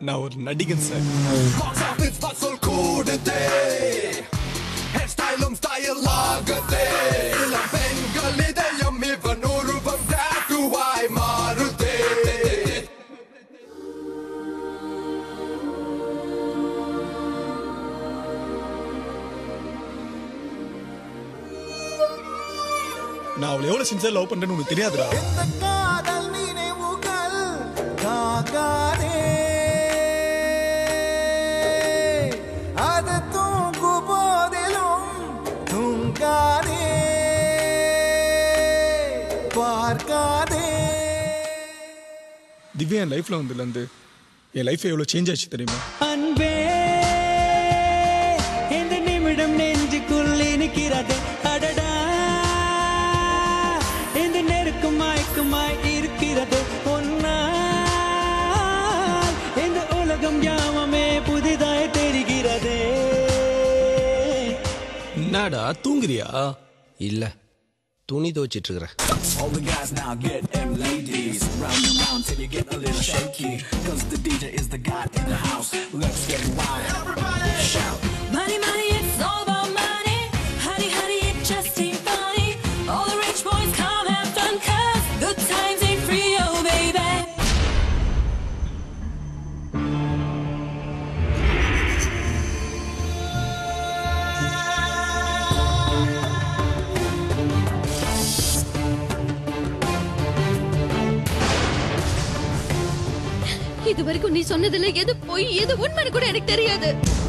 நான் ஒரு நடிகன் சார் பாக்ஸ் ஆபீஸ் வசூல் கூடுதே ஹேர் ஸ்டைலும் ஸ்டைல் ஆகுதே இளம் பெண்கள் இதயம் இவன் உருவம் டாட்டுவாய் மாறுதே நான் அவளை எவ்வளவு சின்சியர் லவ் பண்றேன்னு உனக்கு தெரியாதுடா இந்த காதல் நினைவுகள் தாங்காதே அது தூங்கு போதிலும் தூங்காதே பார்க்காதே திவ்யா என் லைஃப்ல வந்ததுல இருந்து என் லைஃப் எவ்வளவு சேஞ்ச் ஆச்சு தெரியுமா அன்பே இந்த நிமிடம் நெஞ்சுக்குள் இனிக்கிறது அடடா இந்த நெருக்கம் மயக்கமாய் இருக்கிறது ஒன்னால் இந்த உலகம் யாமமே புதிதாய் தெரிகிறதே என்னடா தூங்குறியா இல்ல துணி துவச்சிட்டு இருக்கிறேன் All the guys now get them ladies Round and round till you get a little shaky Cause the DJ is the guy in the house Let's get wild Everybody shout Money, money, it's all about money. Honey, honey, it just ain't funny. All the rich boys come have fun, cause good times ain't free, oh baby. இது வரைக்கும் நீ சொன்னதுல எது பொய் எது உண்மைன்னு கூட எனக்கு தெரியாது